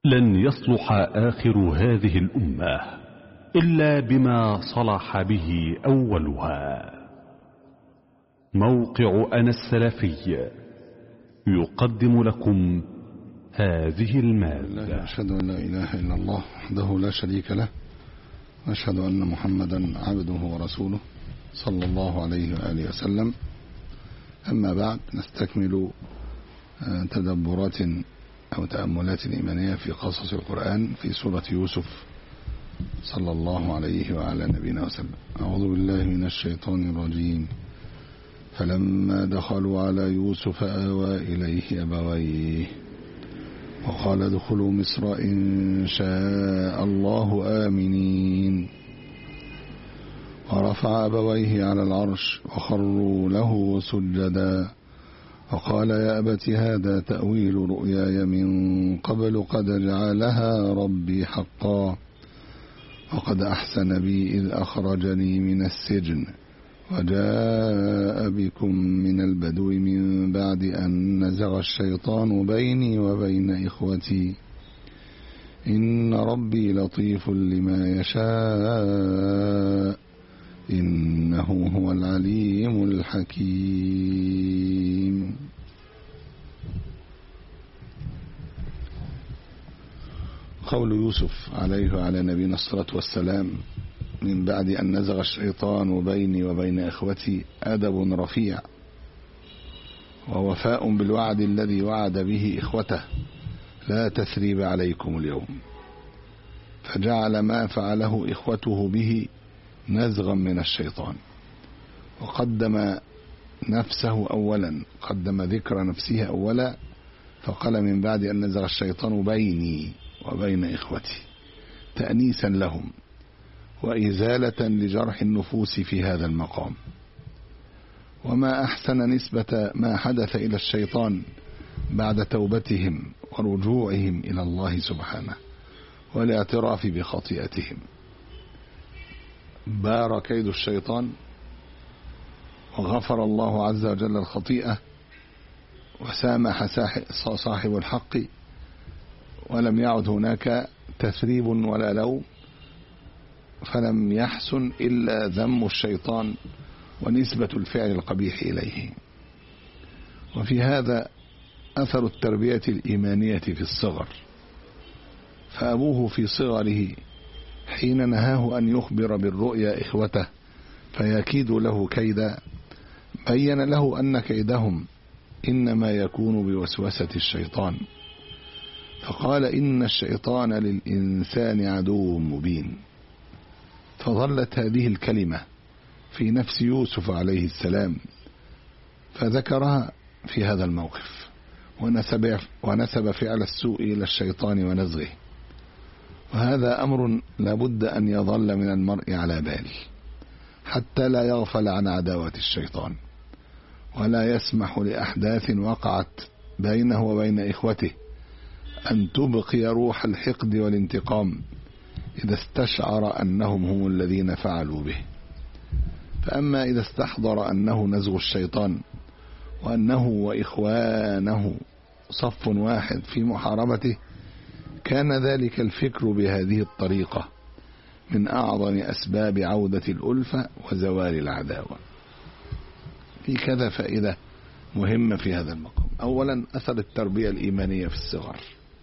لن يصلح آخر هذه الأمة إلا بما صلح به أولها موقع أنا السلفي يقدم لكم هذه المادة أشهد أن لا إله إلا الله وحده لا شريك له وأشهد أن محمدا عبده ورسوله صلى الله عليه وآله وسلم أما بعد نستكمل تدبرات أو تأملات إيمانية في قصص القرآن في سورة يوسف صلى الله عليه وعلى نبينا وسلم أعوذ بالله من الشيطان الرجيم فلما دخلوا على يوسف آوى إليه أبويه وقال ادخلوا مصر إن شاء الله آمنين ورفع أبويه على العرش وخروا له سجدا وقال يا أبت هذا تأويل رؤياي من قبل قد جعلها ربي حقا وقد أحسن بي إذ أخرجني من السجن وجاء بكم من البدو من بعد أن نزغ الشيطان بيني وبين إخوتي إن ربي لطيف لما يشاء إنه هو العليم الحكيم قول يوسف عليه وعلى نبينا الصلاة والسلام من بعد أن نزغ الشيطان بيني وبين إخوتي أدب رفيع ووفاء بالوعد الذي وعد به إخوته لا تثريب عليكم اليوم فجعل ما فعله إخوته به نزغا من الشيطان وقدم نفسه أولا قدم ذكر نفسه أولا فقال من بعد أن نزغ الشيطان بيني وبين إخوتي تأنيسا لهم وإزالة لجرح النفوس في هذا المقام وما أحسن نسبة ما حدث إلى الشيطان بعد توبتهم ورجوعهم إلى الله سبحانه والاعتراف بخطيئتهم بار كيد الشيطان وغفر الله عز وجل الخطيئة وسامح صاحب الحق ولم يعد هناك تثريب ولا لوم فلم يحسن إلا ذم الشيطان ونسبة الفعل القبيح إليه وفي هذا أثر التربية الإيمانية في الصغر فأبوه في صغره حين نهاه أن يخبر بالرؤيا إخوته فيكيد له كيدا بين له أن كيدهم إنما يكون بوسوسة الشيطان فقال إن الشيطان للإنسان عدو مبين فظلت هذه الكلمة في نفس يوسف عليه السلام فذكرها في هذا الموقف ونسب, ونسب فعل السوء إلى الشيطان ونزغه وهذا أمر لابد أن يظل من المرء على بال حتى لا يغفل عن عداوة الشيطان ولا يسمح لأحداث وقعت بينه وبين إخوته أن تبقي روح الحقد والانتقام إذا استشعر أنهم هم الذين فعلوا به فأما إذا استحضر أنه نزغ الشيطان وأنه وإخوانه صف واحد في محاربته كان ذلك الفكر بهذه الطريقة من أعظم أسباب عودة الألفة وزوال العداوة في كذا فائدة مهمة في هذا المقام أولا أثر التربية الإيمانية في الصغر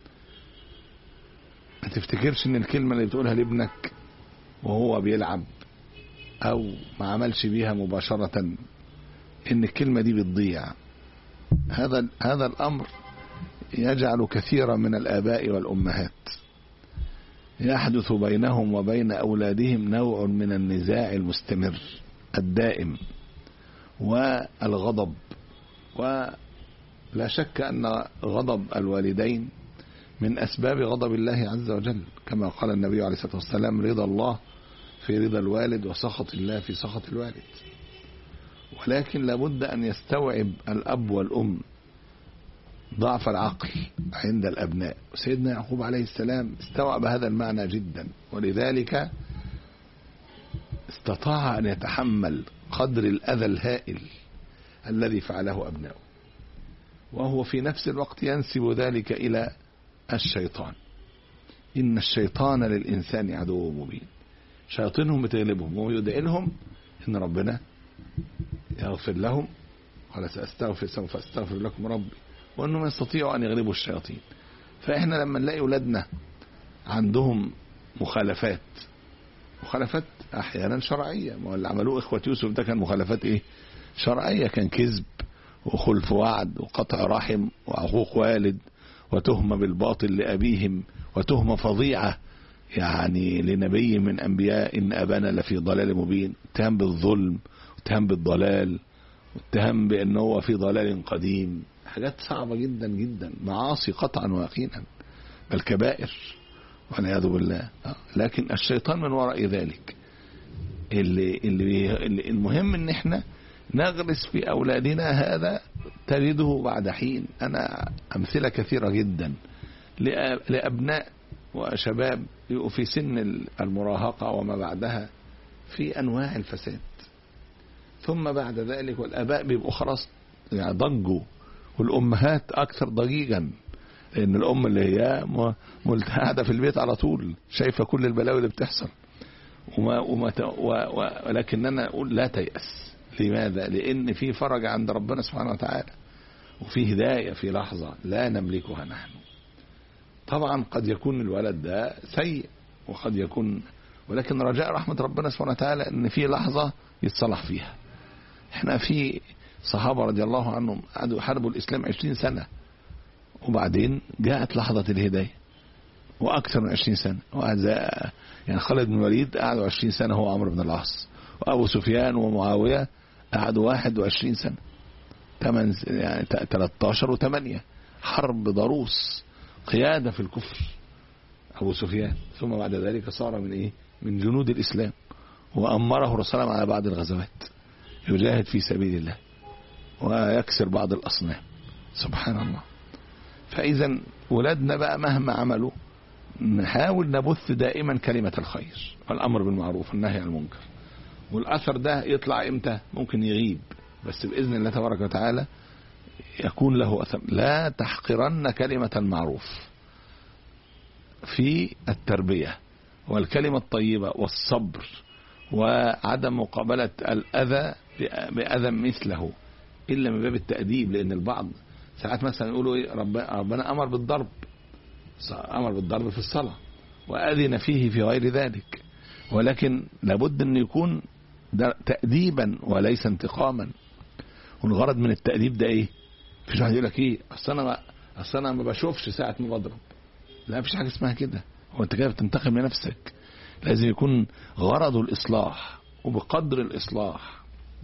ما تفتكرش ان الكلمة اللي بتقولها لابنك وهو بيلعب او ما عملش بيها مباشرة ان الكلمة دي بتضيع هذا هذا الامر يجعل كثيرا من الاباء والامهات يحدث بينهم وبين اولادهم نوع من النزاع المستمر الدائم والغضب ولا شك ان غضب الوالدين من أسباب غضب الله عز وجل كما قال النبي عليه الصلاة والسلام رضا الله في رضا الوالد وسخط الله في سخط الوالد ولكن لابد أن يستوعب الأب والأم ضعف العقل عند الأبناء سيدنا يعقوب عليه السلام استوعب هذا المعنى جدا ولذلك استطاع أن يتحمل قدر الأذى الهائل الذي فعله أبناؤه وهو في نفس الوقت ينسب ذلك إلى الشيطان إن الشيطان للإنسان عدو مبين شياطينهم بتغلبهم ويدعي لهم إن ربنا يغفر لهم قال سأستغفر سوف أستغفر لكم ربي وأنهم يستطيعوا أن يغلبوا الشياطين فإحنا لما نلاقي أولادنا عندهم مخالفات مخالفات أحيانا شرعية ما هو اللي عملوه إخوة يوسف ده كان مخالفات إيه شرعية كان كذب وخلف وعد وقطع رحم وعقوق والد وتهمة بالباطل لأبيهم وتهمة فظيعة يعني لنبي من أنبياء إن أبانا لفي ضلال مبين اتهام بالظلم واتهام بالضلال واتهام بأن هو في ضلال قديم حاجات صعبة جدا جدا معاصي قطعا ويقينا بل كبائر والعياذ بالله لكن الشيطان من وراء ذلك اللي, اللي, اللي المهم ان احنا نغرس في اولادنا هذا تجده بعد حين انا امثله كثيره جدا لابناء وشباب في سن المراهقه وما بعدها في انواع الفساد ثم بعد ذلك والاباء بيبقوا خلاص يعني ضجوا والامهات اكثر ضجيجا لان الام اللي هي قاعده في البيت على طول شايفه كل البلاوي اللي بتحصل وما وما ولكننا اقول لا تيأس لماذا؟ لان في فرج عند ربنا سبحانه وتعالى وفي هدايه في لحظه لا نملكها نحن طبعا قد يكون الولد ده سيء وقد يكون ولكن رجاء رحمه ربنا سبحانه وتعالى ان في لحظه يتصلح فيها احنا في صحابه رضي الله عنهم قعدوا يحاربوا الاسلام عشرين سنه وبعدين جاءت لحظة الهداية وأكثر من عشرين سنة يعني خالد بن الوليد قعدوا عشرين سنة هو عمرو بن العاص وأبو سفيان ومعاوية قعدوا واحد وعشرين سنة تمن يعني 13 وثمانية حرب ضروس قيادة في الكفر أبو سفيان ثم بعد ذلك صار من إيه من جنود الإسلام وأمره الرسول على بعض الغزوات يجاهد في سبيل الله ويكسر بعض الأصنام سبحان الله فإذا ولادنا بقى مهما عملوا نحاول نبث دائما كلمة الخير والأمر بالمعروف والنهي عن المنكر والأثر ده يطلع إمتى ممكن يغيب بس بإذن الله تبارك وتعالى يكون له أثر لا تحقرن كلمة المعروف في التربية والكلمة الطيبة والصبر وعدم مقابلة الأذى بأذى مثله إلا من باب التأديب لأن البعض ساعات مثلا يقولوا ايه ربنا, ربنا امر بالضرب امر بالضرب في الصلاه واذن فيه في غير ذلك ولكن لابد ان يكون ده تاديبا وليس انتقاما والغرض من التاديب ده ايه مفيش واحد يقول لك ايه اصل انا اصل انا ما بشوفش ساعه ما بضرب لا مفيش حاجه اسمها كده هو انت كده بتنتقم لنفسك لازم يكون غرضه الاصلاح وبقدر الاصلاح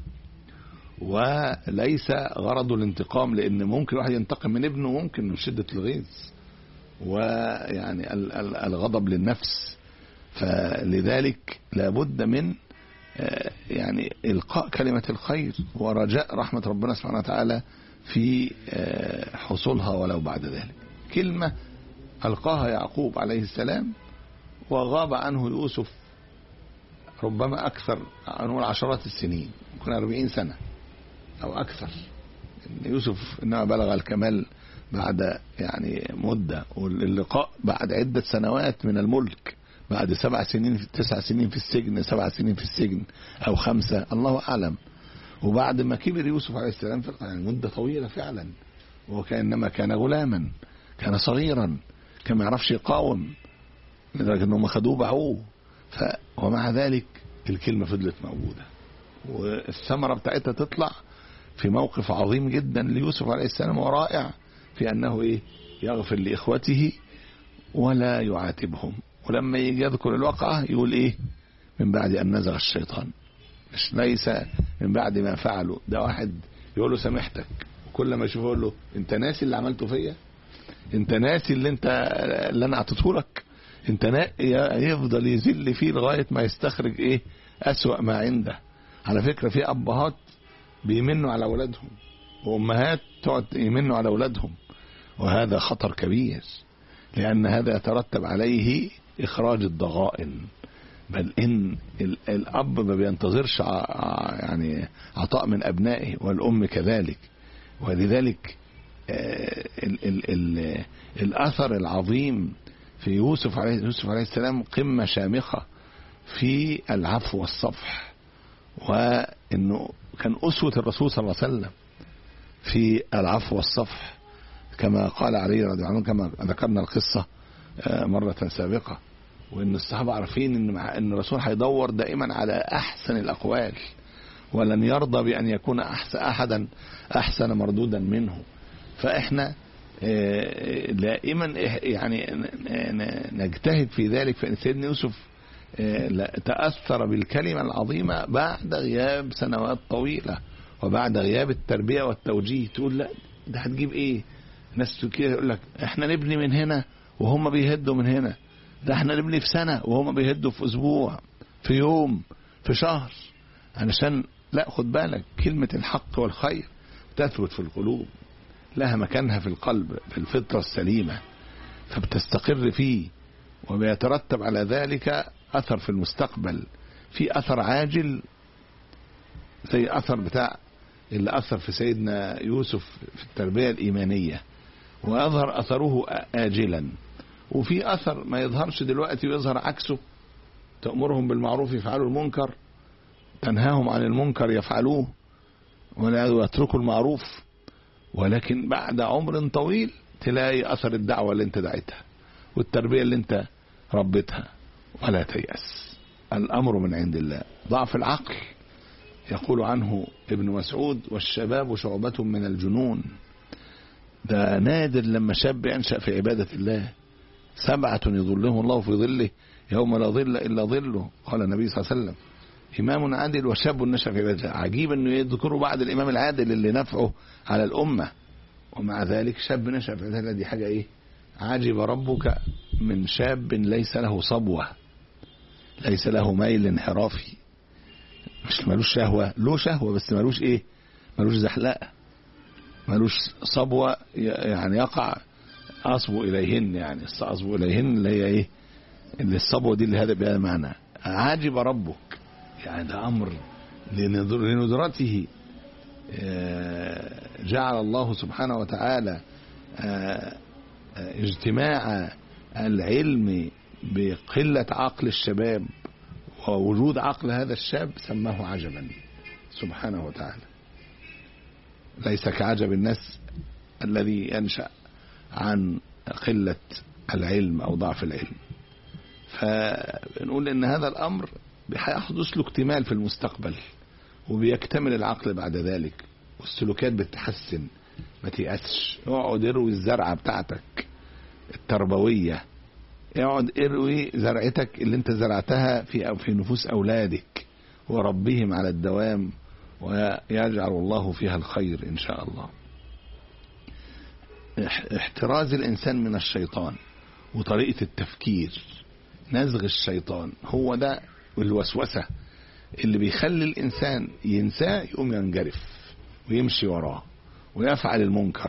وليس غرضه الانتقام لان ممكن واحد ينتقم من ابنه ممكن من شده الغيظ ويعني الغضب للنفس فلذلك لابد من يعني القاء كلمه الخير ورجاء رحمه ربنا سبحانه وتعالى في حصولها ولو بعد ذلك كلمه القاها يعقوب عليه السلام وغاب عنه يوسف ربما اكثر نقول عشرات السنين ممكن 40 سنه أو أكثر إن يوسف إنما بلغ الكمال بعد يعني مدة واللقاء بعد عدة سنوات من الملك بعد سبع سنين في تسع سنين في السجن سبع سنين في السجن أو خمسة الله أعلم وبعد ما كبر يوسف عليه السلام في يعني مدة طويلة فعلا وكأنما كان غلاما كان صغيرا كان ما يعرفش يقاوم لدرجة أنهم خدوه باعوه ومع ذلك الكلمة فضلت موجودة والثمرة بتاعتها تطلع في موقف عظيم جدا ليوسف عليه السلام ورائع في انه ايه يغفر لاخوته ولا يعاتبهم ولما يجي يذكر الواقعة يقول ايه من بعد ان نزغ الشيطان مش ليس من بعد ما فعلوا ده واحد يقول له سامحتك وكل ما يشوفه يقول له انت ناسي اللي عملته فيا انت ناسي اللي انت اللي انا اعطيته لك انت نا... يفضل يذل فيه لغايه ما يستخرج ايه اسوأ ما عنده على فكره في ابهات بيمنوا على اولادهم وامهات تقعد يمنوا على اولادهم وهذا خطر كبير لان هذا يترتب عليه اخراج الضغائن بل ان الاب ما بينتظرش يعني عطاء من ابنائه والام كذلك ولذلك ال ال ال الاثر العظيم في يوسف عليه يوسف عليه السلام قمة شامخة في العفو والصفح وانه كان اسوة الرسول صلى الله عليه وسلم في العفو والصفح كما قال علي رضي الله عنه كما ذكرنا القصة مرة سابقة وان الصحابة عارفين ان مع ان الرسول هيدور دائما على احسن الاقوال ولن يرضى بان يكون احسن احدا احسن مردودا منه فاحنا دائما يعني نجتهد في ذلك فان سيدنا يوسف تأثر بالكلمة العظيمة بعد غياب سنوات طويلة وبعد غياب التربية والتوجيه تقول لا ده هتجيب ايه ناس كده يقول لك احنا نبني من هنا وهم بيهدوا من هنا ده احنا نبني في سنة وهم بيهدوا في اسبوع في يوم في شهر علشان لا خد بالك كلمة الحق والخير تثبت في القلوب لها مكانها في القلب في الفطرة السليمة فبتستقر فيه وبيترتب على ذلك أثر في المستقبل في أثر عاجل زي أثر بتاع اللي أثر في سيدنا يوسف في التربية الإيمانية ويظهر أثره آجلا وفي أثر ما يظهرش دلوقتي ويظهر عكسه تأمرهم بالمعروف يفعلوا المنكر تنهاهم عن المنكر يفعلوه ولا يتركوا المعروف ولكن بعد عمر طويل تلاقي أثر الدعوة اللي انت دعيتها والتربية اللي انت ربيتها ولا تيأس الأمر من عند الله ضعف العقل يقول عنه ابن مسعود والشباب شعبة من الجنون ده نادر لما شاب ينشأ في عبادة الله سبعة يظلهم الله في ظله يوم لا ظل إلا ظله قال النبي صلى الله عليه وسلم إمام عادل وشاب نشأ في عبادة الله عجيب أنه يذكروا بعد الإمام العادل اللي نفعه على الأمة ومع ذلك شاب نشأ في عبادة الله دي حاجة إيه عجب ربك من شاب ليس له صبوة ليس له ميل انحرافي مش ملوش شهوة له شهوة بس ملوش ايه ملوش زحلقة ملوش صبوة يعني يقع أصبو إليهن يعني أصبو إليهن اللي هي ايه اللي الصبوة دي اللي هذا بهذا معنى عجب ربك يعني ده أمر لندرته جعل الله سبحانه وتعالى اجتماع العلم بقلة عقل الشباب ووجود عقل هذا الشاب سماه عجبا سبحانه وتعالى ليس كعجب الناس الذي ينشأ عن قلة العلم أو ضعف العلم فنقول إن هذا الأمر هيحدث له اكتمال في المستقبل وبيكتمل العقل بعد ذلك والسلوكات بتتحسن ما تيأسش اقعد اروي الزرعة بتاعتك التربوية اقعد اروي زرعتك اللي انت زرعتها في أو في نفوس أولادك وربهم على الدوام ويجعل الله فيها الخير إن شاء الله احتراز الإنسان من الشيطان وطريقة التفكير نزغ الشيطان هو ده الوسوسة اللي بيخلي الإنسان ينساه يقوم ينجرف ويمشي وراه ويفعل المنكر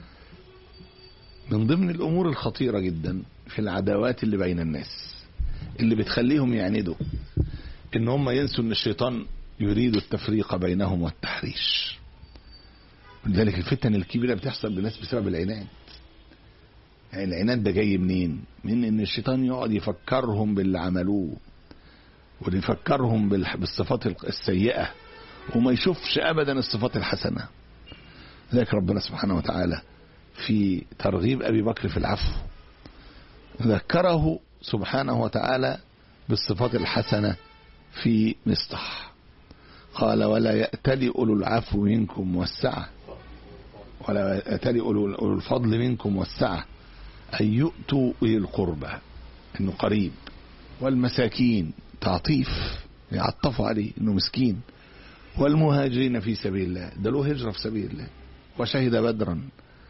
من ضمن الأمور الخطيرة جدا في العداوات اللي بين الناس اللي بتخليهم يعندوا ان هم ينسوا ان الشيطان يريد التفريق بينهم والتحريش ولذلك الفتن الكبيرة بتحصل بالناس بسبب العناد يعني العناد ده جاي منين من ان الشيطان يقعد يفكرهم باللي عملوه ويفكرهم بالصفات السيئة وما يشوفش ابدا الصفات الحسنة ذلك ربنا سبحانه وتعالى في ترغيب ابي بكر في العفو ذكره سبحانه وتعالى بالصفات الحسنة في مصطح قال ولا يأتلي أولو العفو منكم والسعة ولا يأتلي أولو الفضل منكم والسعة أن يؤتوا إلى القربى إنه قريب والمساكين تعطيف يعطفوا عليه إنه مسكين والمهاجرين في سبيل الله ده له هجرة في سبيل الله وشهد بدرا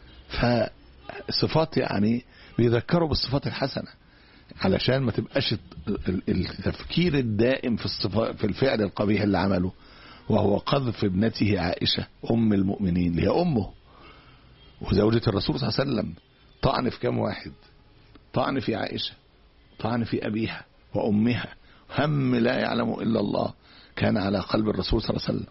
فصفات يعني بيذكروا بالصفات الحسنة علشان ما تبقاش التفكير الدائم في الصفات في الفعل القبيح اللي عمله وهو قذف ابنته عائشة أم المؤمنين اللي هي أمه وزوجة الرسول صلى الله عليه وسلم طعن في كم واحد طعن في عائشة طعن في أبيها وأمها هم لا يعلم إلا الله كان على قلب الرسول صلى الله عليه وسلم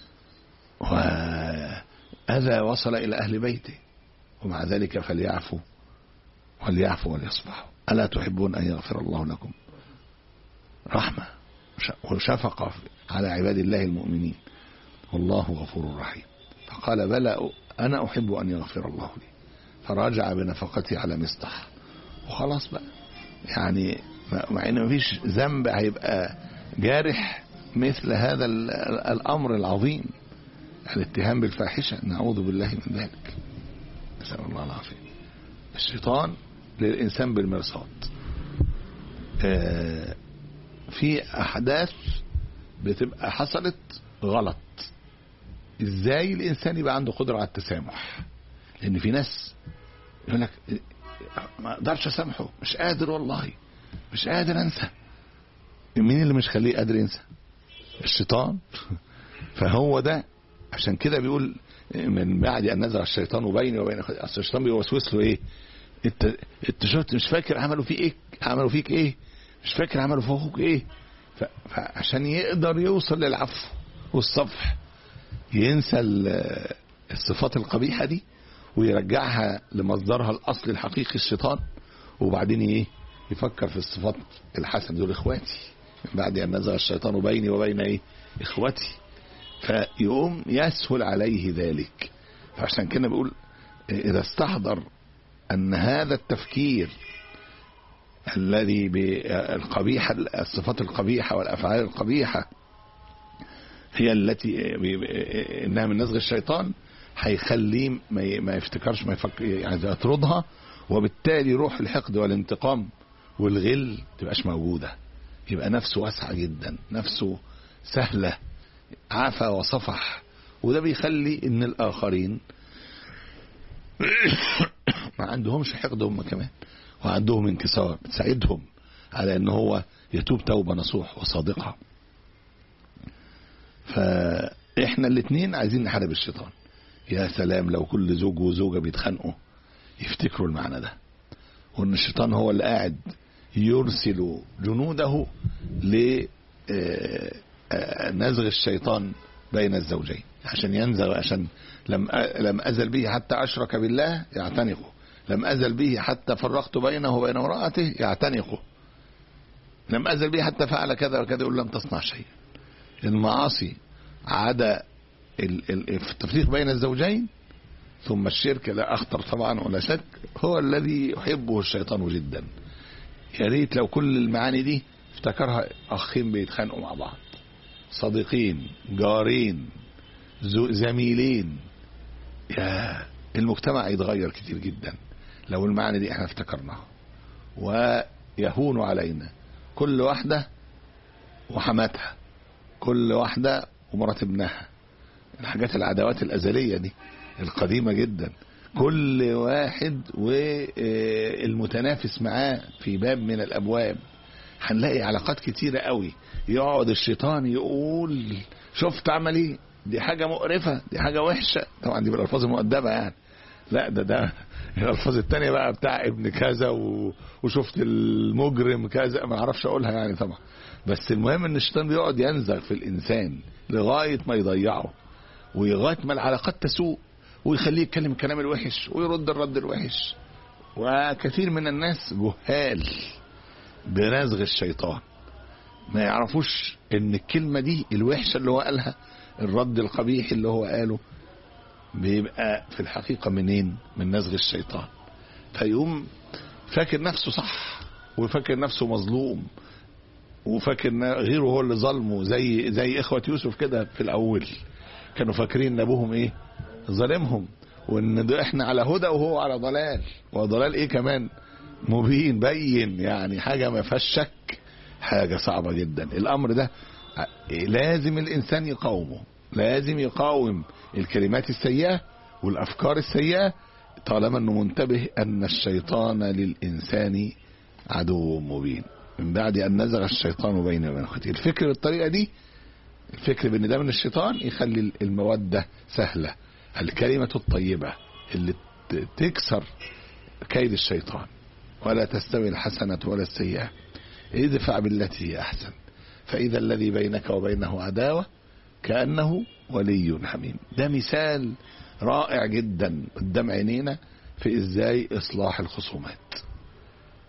وهذا وصل إلى أهل بيته ومع ذلك فليعفوا وليعفوا وليصفحوا ألا تحبون أن يغفر الله لكم رحمة وشفقة على عباد الله المؤمنين والله غفور رحيم فقال بلى أنا أحب أن يغفر الله لي فراجع بنفقتي على مصطح وخلاص بقى يعني مع ان مفيش ذنب هيبقى جارح مثل هذا الامر العظيم الاتهام بالفاحشه نعوذ بالله من ذلك نسال الله العافيه الشيطان للانسان بالمرصاد آه في احداث بتبقى حصلت غلط ازاي الانسان يبقى عنده قدره على التسامح لان في ناس يقول لك ما اقدرش اسامحه مش قادر والله مش قادر انسى مين اللي مش خليه قادر ينسى الشيطان فهو ده عشان كده بيقول من بعد ان نزل الشيطان بيني وبين اصل الشيطان بيوسوس له ايه انت انت شفت مش فاكر عملوا فيك ايه عملوا فيك ايه مش فاكر عملوا في اخوك ايه فعشان يقدر يوصل للعفو والصفح ينسى الصفات القبيحه دي ويرجعها لمصدرها الاصلي الحقيقي الشيطان وبعدين ايه يفكر في الصفات الحسنه دول اخواتي من بعد ان نزغ الشيطان بيني وبين ايه اخوتي فيقوم يسهل عليه ذلك فعشان كده بيقول اذا استحضر ان هذا التفكير الذي بالقبيحة الصفات القبيحة والأفعال القبيحة هي التي إنها من نزغ الشيطان هيخليه ما يفتكرش ما يفكر يعني يطردها وبالتالي روح الحقد والانتقام والغل تبقاش موجودة يبقى نفسه واسعة جدا نفسه سهلة عفى وصفح وده بيخلي ان الاخرين ما عندهمش حقد هم كمان وعندهم انكسار بتساعدهم على ان هو يتوب توبة نصوح وصادقة فاحنا الاثنين عايزين نحارب الشيطان يا سلام لو كل زوج وزوجة بيتخانقوا يفتكروا المعنى ده وان الشيطان هو اللي قاعد يرسل جنوده لنزغ الشيطان بين الزوجين عشان ينزغ عشان لم لم ازل به حتى اشرك بالله يعتنقه لم ازل به حتى فرقت بينه وبين امراته يعتنقه لم ازل به حتى فعل كذا وكذا يقول لم تصنع شيئا المعاصي عدا التفريق بين الزوجين ثم الشرك لا اخطر طبعا ولا شك هو الذي يحبه الشيطان جدا يا ريت لو كل المعاني دي افتكرها اخين بيتخانقوا مع بعض صديقين جارين زميلين يا المجتمع يتغير كتير جدا لو المعاني دي احنا افتكرناها ويهون علينا كل واحدة وحماتها كل واحدة ومرات ابنها الحاجات العداوات الأزلية دي القديمة جدا كل واحد والمتنافس معاه في باب من الأبواب هنلاقي علاقات كتيرة قوي يقعد الشيطان يقول شفت عمل ايه دي حاجة مقرفة دي حاجة وحشة طبعا دي بالألفاظ المؤدبة يعني لا ده ده الألفاظ التانية بقى بتاع ابن كذا و... وشفت المجرم كذا ما اعرفش أقولها يعني طبعا بس المهم ان الشيطان بيقعد ينزغ في الإنسان لغاية ما يضيعه ولغاية ما العلاقات تسوء ويخليه يتكلم الكلام الوحش ويرد الرد الوحش وكثير من الناس جهال بنزغ الشيطان ما يعرفوش ان الكلمة دي الوحشة اللي هو قالها الرد القبيح اللي هو قاله بيبقى في الحقيقة منين من نزغ الشيطان فيقوم فاكر نفسه صح وفاكر نفسه مظلوم وفاكر غيره هو اللي ظلمه زي زي اخوة يوسف كده في الاول كانوا فاكرين ان ابوهم ايه ظالمهم وان ده احنا على هدى وهو على ضلال وضلال ايه كمان مبين بين يعني حاجة ما فيهاش شك حاجة صعبة جدا الامر ده لازم الانسان يقاومه لازم يقاوم الكلمات السيئة والافكار السيئة طالما انه منتبه ان الشيطان للانسان عدو مبين من بعد ان نزغ الشيطان بين وبين اخوته الفكر بالطريقة دي الفكر بان ده من الشيطان يخلي المودة سهلة الكلمة الطيبة اللي تكسر كيد الشيطان ولا تستوي الحسنة ولا السيئة ادفع بالتي هي أحسن فإذا الذي بينك وبينه عداوة كأنه ولي حميم ده مثال رائع جدا قدام عينينا في ازاي اصلاح الخصومات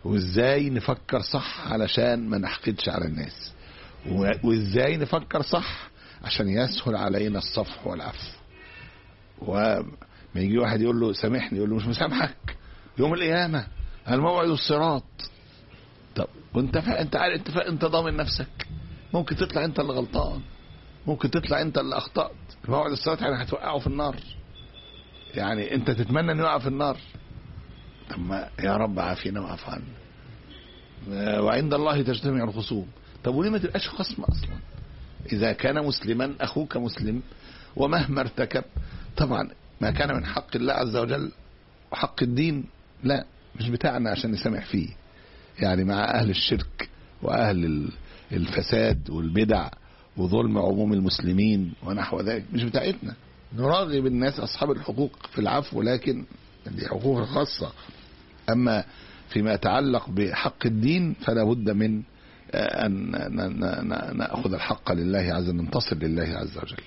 وازاي نفكر صح علشان ما نحقدش على الناس و- وازاي نفكر صح عشان يسهل علينا الصفح والعفو وما يجي واحد يقول له سامحني يقول له مش مسامحك يوم القيامة الموعد الصراط طب وانت فا... انت عارف انت فا... انت ضامن نفسك ممكن تطلع انت اللي غلطان ممكن تطلع انت اللي اخطأت الموعد الصراط يعني هتوقعه في النار يعني انت تتمنى انه يقع في النار طب ما يا رب عافينا واعف عنا وعند الله تجتمع الخصوم طب وليه ما تبقاش خصم اصلا اذا كان مسلما اخوك مسلم ومهما ارتكب طبعا ما كان من حق الله عز وجل وحق الدين لا مش بتاعنا عشان نسامح فيه يعني مع اهل الشرك واهل ال- الفساد والبدع وظلم عموم المسلمين ونحو ذلك مش بتاعتنا نراغب الناس اصحاب الحقوق في العفو لكن دي حقوق خاصه اما فيما يتعلق بحق الدين فلا بد من آه، ان ن- ن- ن- ناخذ الحق لله عز وجل ننتصر لله عز وجل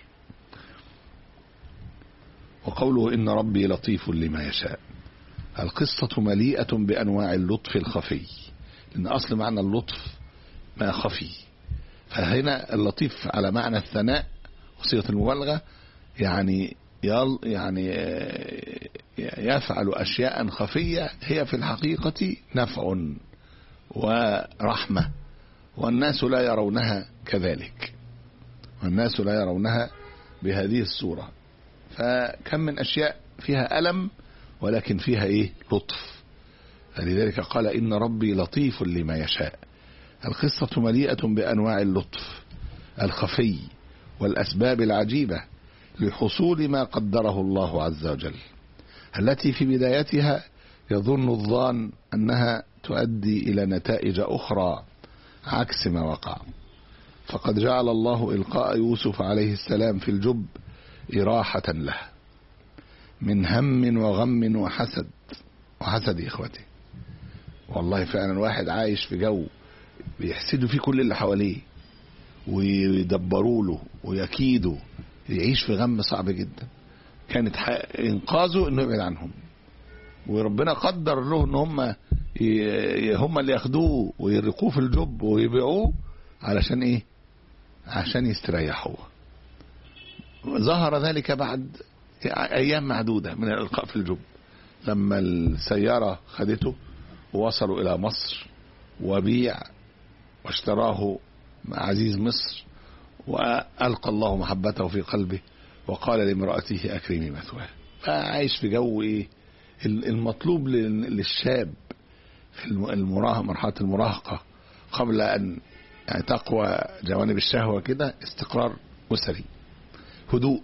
وقوله ان ربي لطيف لما يشاء القصه مليئه بانواع اللطف الخفي لان اصل معنى اللطف ما خفي فهنا اللطيف على معنى الثناء وصيغه المبالغه يعني يل يعني آه، يفعل اشياء خفيه هي في الحقيقه نفع ورحمه والناس لا يرونها كذلك والناس لا يرونها بهذه الصوره فكم من اشياء فيها الم ولكن فيها ايه لطف فلذلك قال ان ربي لطيف لما يشاء القصه مليئه بانواع اللطف الخفي والاسباب العجيبه لحصول ما قدره الله عز وجل التي في بدايتها يظن الظان انها تؤدي الى نتائج اخرى عكس ما وقع فقد جعل الله القاء يوسف عليه السلام في الجب اراحه له من هم وغم وحسد وحسد اخوته والله فعلا واحد عايش في جو بيحسدوا فيه كل اللي حواليه ويدبروا له ويكيدوا يعيش في غم صعب جدا كانت ح- انقاذه انه يبعد عنهم وربنا قدر له ان هم ي- هم اللي ياخدوه ويرقوه في الجب ويبيعوه علشان ايه عشان يستريح هو ظهر ذلك بعد ايام معدوده من الالقاء في الجب لما السياره خدته ووصلوا الى مصر وبيع واشتراه عزيز مصر والقى الله محبته في قلبه وقال لامراته اكرمي مثواه فعايش في جو ايه المطلوب لل- للشاب في الم- المراهقه مرحله المراهقه قبل ان يعني تقوى جوانب الشهوه كده استقرار اسري هدوء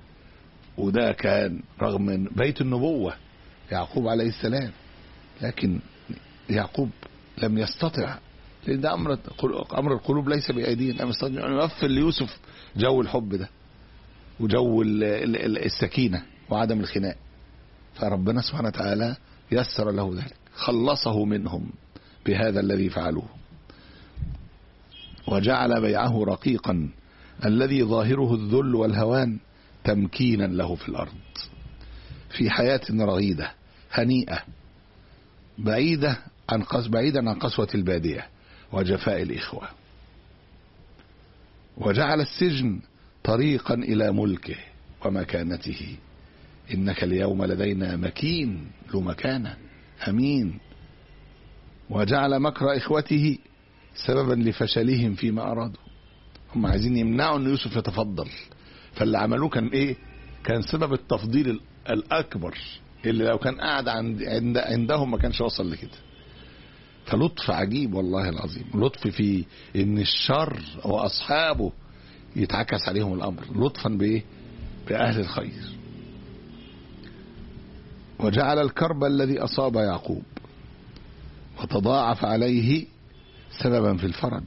وده كان رغم من بيت النبوه يعقوب عليه السلام لكن يعقوب لم يستطع لان ده امر امر القلوب ليس بايدينا لم يستطيع ان يوفر ليوسف جو الحب ده وجو ال- ال- ال- السكينه وعدم الخناق فربنا سبحانه وتعالى يسر له ذلك خلصه منهم بهذا الذي فعلوه وجعل بيعه رقيقا الذي ظاهره الذل والهوان تمكينا له في الارض في حياه رغيده هنيئه بعيده عن قس بعيدا عن قسوه الباديه وجفاء الاخوه وجعل السجن طريقا الى ملكه ومكانته انك اليوم لدينا مكين ذو مكانه امين وجعل مكر اخوته سببا لفشلهم فيما ارادوا هم عايزين يمنعوا ان يوسف يتفضل فاللي عملوه كان ايه كان سبب التفضيل ال- الاكبر اللي لو كان قاعد عند عند عندهم ما كانش وصل لكده فلطف عجيب والله العظيم لطف في ان الشر واصحابه يتعكس عليهم الامر لطفا بايه باهل الخير وجعل الكرب الذي اصاب يعقوب وتضاعف عليه سببا في الفرج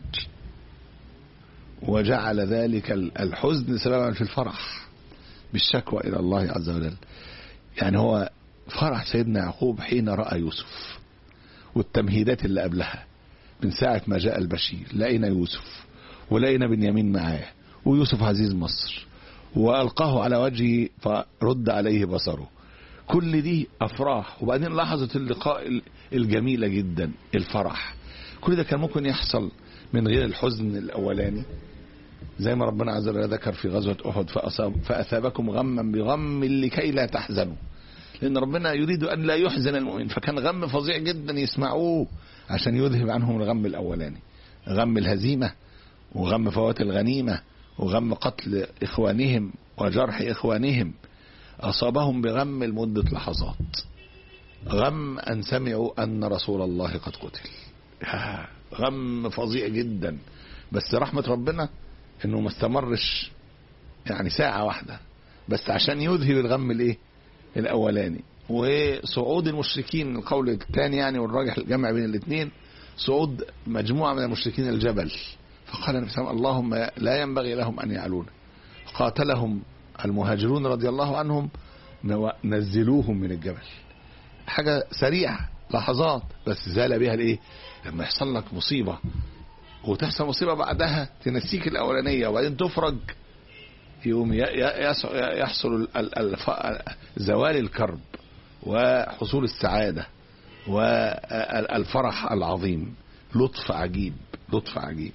وجعل ذلك الحزن سببا في الفرح بالشكوى الى الله عز وجل يعني هو فرح سيدنا يعقوب حين راى يوسف والتمهيدات اللي قبلها من ساعة ما جاء البشير لقينا يوسف ولقينا بنيامين معاه ويوسف عزيز مصر وألقاه على وجهه فرد عليه بصره كل دي أفراح وبعدين لحظة اللقاء الجميلة جدا الفرح كل ده كان ممكن يحصل من غير الحزن الأولاني زي ما ربنا عز وجل ذكر في غزوة أحد فأصاب فأثابكم غما بغم لكي لا تحزنوا لأن ربنا يريد أن لا يحزن المؤمن فكان غم فظيع جدا يسمعوه عشان يذهب عنهم الغم الأولاني غم الهزيمة وغم فوات الغنيمة وغم قتل إخوانهم وجرح إخوانهم أصابهم بغم لمدة لحظات غم أن سمعوا أن رسول الله قد قتل غم فظيع جدا بس رحمة ربنا انه ما استمرش يعني ساعة واحدة بس عشان يذهب الغم الايه الاولاني وصعود المشركين القول الثاني يعني والراجح الجمع بين الاثنين صعود مجموعة من المشركين الجبل فقال النبي صلى الله عليه وسلم اللهم لا ينبغي لهم ان يعلون قاتلهم المهاجرون رضي الله عنهم نزلوهم من الجبل حاجة سريعة لحظات بس زال بها الايه لما يحصل لك مصيبة وتحصل مصيبة بعدها تنسيك الأولانية وبعدين تفرج يقوم يحصل زوال الكرب وحصول السعادة والفرح العظيم لطف عجيب لطف عجيب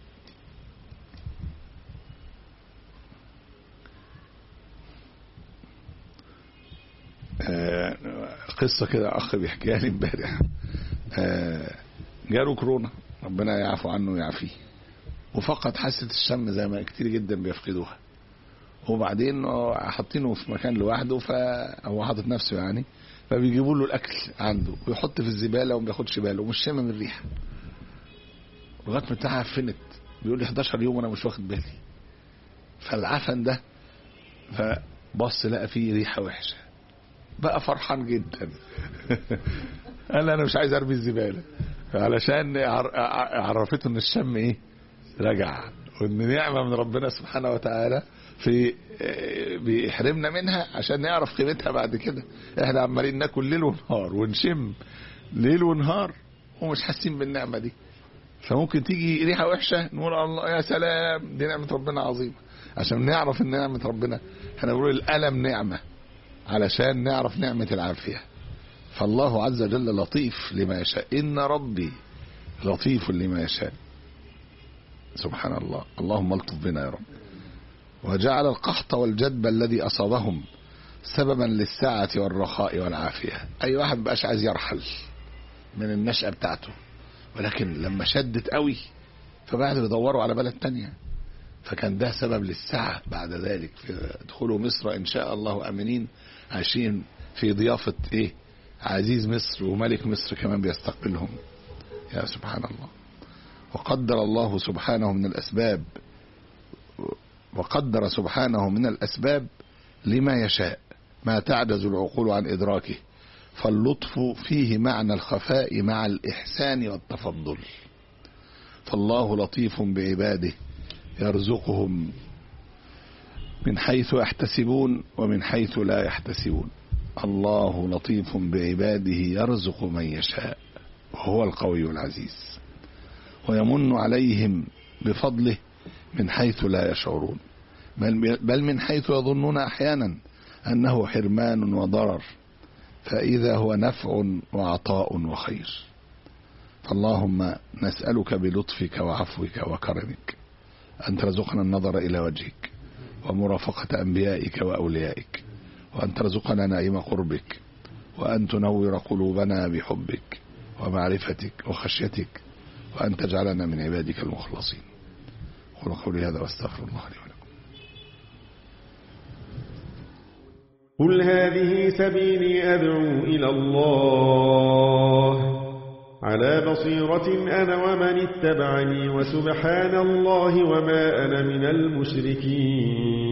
قصة كده أخ بيحكيها لي امبارح جاله كورونا ربنا يعفو عنه ويعافيه وفقد حاسة الشم زي ما كتير جدا بيفقدوها وبعدين حاطينه في مكان لوحده فهو حاطط نفسه يعني فبيجيبوا له الاكل عنده ويحط في الزباله وما بياخدش باله ومش شامم الريحه لغايه ما بتاعها فنت بيقول لي 11 يوم وانا مش واخد بالي فالعفن ده فبص لقى فيه ريحه وحشه بقى فرحان جدا قال انا مش عايز ارمي الزباله علشان عرفته ان الشم ايه رجع وان نعمه من ربنا سبحانه وتعالى في بيحرمنا منها عشان نعرف قيمتها بعد كده احنا عمالين ناكل ليل ونهار ونشم ليل ونهار ومش حاسين بالنعمه دي فممكن تيجي ريحه وحشه نقول الله يا سلام دي نعمه ربنا عظيمه عشان نعرف ان نعمه ربنا احنا بنقول الالم نعمه علشان نعرف نعمه العافيه فالله عز وجل لطيف لما يشاء إن ربي لطيف لما يشاء سبحان الله اللهم الطف بنا يا رب وجعل القحط والجدب الذي أصابهم سببا للسعة والرخاء والعافية أي واحد بقاش عايز يرحل من النشأة بتاعته ولكن لما شدت قوي فبعدوا يدوروا على بلد تانية فكان ده سبب للسعة بعد ذلك في دخولوا مصر إن شاء الله أمنين عايشين في ضيافة إيه عزيز مصر وملك مصر كمان بيستقبلهم يا سبحان الله وقدر الله سبحانه من الأسباب وقدر سبحانه من الأسباب لما يشاء ما تعجز العقول عن إدراكه فاللطف فيه معنى الخفاء مع الإحسان والتفضل فالله لطيف بعباده يرزقهم من حيث يحتسبون ومن حيث لا يحتسبون الله لطيف بعباده يرزق من يشاء وهو القوي العزيز ويمن عليهم بفضله من حيث لا يشعرون بل من حيث يظنون احيانا انه حرمان وضرر فاذا هو نفع وعطاء وخير فاللهم نسالك بلطفك وعفوك وكرمك ان ترزقنا النظر الى وجهك ومرافقه انبيائك واوليائك وأن ترزقنا نعيم قربك وأن تنور قلوبنا بحبك ومعرفتك وخشيتك وأن تجعلنا من عبادك المخلصين قولوا قولي هذا واستغفر الله لي ولكم قل هذه سبيلي أدعو إلى الله على بصيرة أنا ومن اتبعني وسبحان الله وما أنا من المشركين